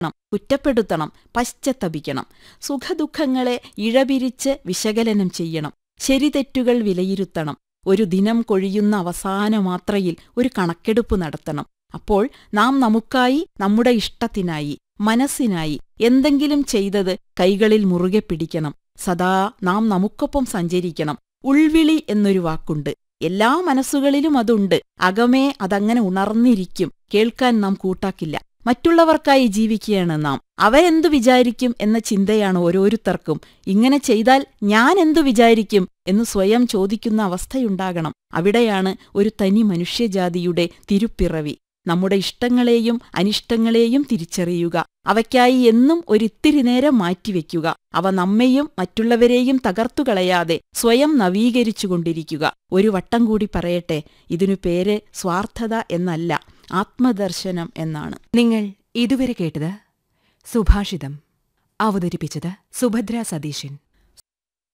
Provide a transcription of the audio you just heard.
ണം, കുറ്റപ്പെടുത്തണം പശ്ചത്തപിക്കണം സുഖദുഃഖങ്ങളെ ഇഴപിരിച്ച് വിശകലനം ചെയ്യണം ശരിതെറ്റുകൾ വിലയിരുത്തണം ഒരു ദിനം കൊഴിയുന്ന അവസാന മാത്രയിൽ ഒരു കണക്കെടുപ്പ് നടത്തണം അപ്പോൾ നാം നമുക്കായി നമ്മുടെ ഇഷ്ടത്തിനായി മനസ്സിനായി എന്തെങ്കിലും ചെയ്തത് കൈകളിൽ മുറുകെ പിടിക്കണം സദാ നാം നമുക്കൊപ്പം സഞ്ചരിക്കണം ഉൾവിളി എന്നൊരു വാക്കുണ്ട് എല്ലാ മനസ്സുകളിലും അതുണ്ട് അകമേ അതങ്ങനെ ഉണർന്നിരിക്കും കേൾക്കാൻ നാം കൂട്ടാക്കില്ല മറ്റുള്ളവർക്കായി ജീവിക്കുകയാണ് നാം അവരെന്തു വിചാരിക്കും എന്ന ചിന്തയാണ് ഓരോരുത്തർക്കും ഇങ്ങനെ ചെയ്താൽ ഞാൻ എന്തു വിചാരിക്കും എന്ന് സ്വയം ചോദിക്കുന്ന അവസ്ഥയുണ്ടാകണം അവിടെയാണ് ഒരു തനി മനുഷ്യജാതിയുടെ തിരുപ്പിറവി നമ്മുടെ ഇഷ്ടങ്ങളെയും അനിഷ്ടങ്ങളെയും തിരിച്ചറിയുക അവയ്ക്കായി എന്നും ഒരിത്തിരി നേരം മാറ്റിവെക്കുക അവ നമ്മെയും മറ്റുള്ളവരെയും തകർത്തുകളയാതെ സ്വയം നവീകരിച്ചുകൊണ്ടിരിക്കുക ഒരു വട്ടം കൂടി പറയട്ടെ ഇതിനു പേര് സ്വാർത്ഥത എന്നല്ല ആത്മദർശനം എന്നാണ് നിങ്ങൾ ഇതുവരെ കേട്ടത് സുഭാഷിതം അവതരിപ്പിച്ചത് സുഭദ്ര സതീശൻ